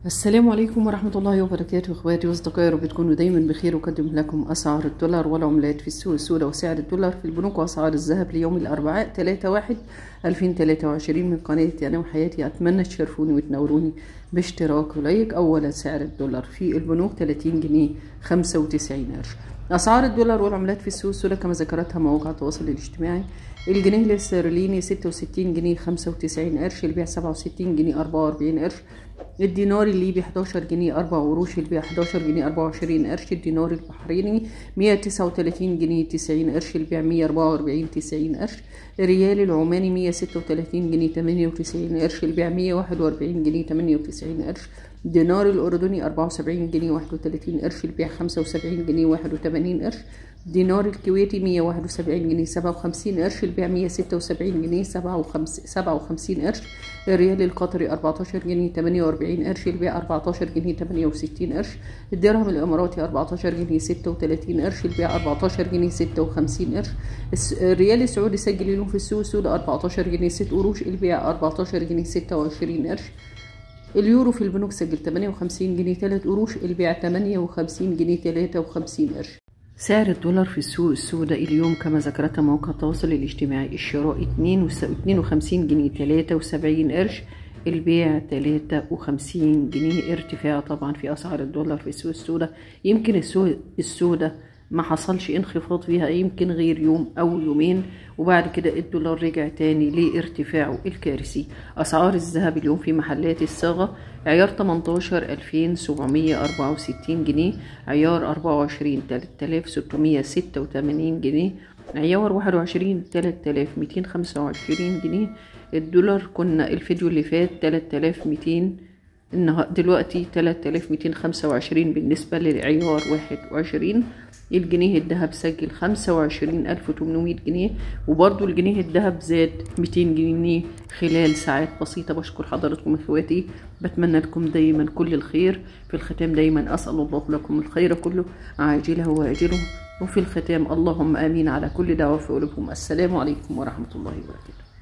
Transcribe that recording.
السلام عليكم ورحمة الله وبركاته اخواتي واصدقائي رب تكونوا دايما بخير وقدم لكم اسعار الدولار والعملات في السوق السوداء وسعر الدولار في البنوك واسعار الذهب ليوم الاربعاء 3 1 2023 من قناة انا وحياتي اتمنى تشرفوني وتنوروني باشتراك ولايك اولا سعر الدولار في البنوك 30 جنيه 95 قرش اسعار الدولار والعملات في السوق السوداء كما ذكرتها مواقع التواصل الاجتماعي الجنيه الاسترليني 66 جنيه 95 قرش البيع 67 جنيه 44 قرش الدينار الليبي 11 جنيه 4 قروش البيع 11 جنيه 24 قرش الدينار البحريني 139 جنيه 90 قرش البيع 144 90 قرش الريال العماني 136 جنيه 98 قرش البيع 141 جنيه 98 قرش دينار الأردني 74 جنيه 31 قرش البيع 75 جنيه 81 قرش دينار الكويتي 171 جنيه 57 قرش البيع 176 جنيه 57 قرش الريال القطري 14 جنيه 48 قرش البيع 14 جنيه 68 قرش الدرهم الإماراتي 14 جنيه 36 قرش البيع 14 جنيه 56 قرش الريال السعودي سجل اليوم في السوق السوداء 14 جنيه 6 قروش البيع 14 جنيه 26 قرش اليورو في البنوك سجل 58 جنيه 3 قروش البيع 58 جنيه 53 قرش سعر الدولار في السوق السوداء اليوم كما ذكرت موقع التواصل الاجتماعي الشراء 52 جنيه 73 قرش البيع 53 جنيه ارتفاع طبعا في اسعار الدولار في السوق السوداء يمكن السوق السوداء ما حصلش انخفاض فيها يمكن غير يوم او يومين وبعد كده الدولار رجع تاني لارتفاعه الكارثي اسعار الذهب اليوم في محلات الصاغة عيار 18 2764 جنيه عيار 24 3686 جنيه عيار 21 3225 جنيه الدولار كنا الفيديو اللي فات 3200 النهار دلوقتي 3225 بالنسبة للعيار 21 الجنيه الذهب سجل 25800 جنيه وبرضو الجنيه الذهب زاد 200 جنيه خلال ساعات بسيطة بشكر حضراتكم اخواتي بتمنى لكم دايما كل الخير في الختام دايما أسأل الله لكم الخير كله عاجله وآجله وفي الختام اللهم آمين على كل دعوة في قلوبكم السلام عليكم ورحمة الله وبركاته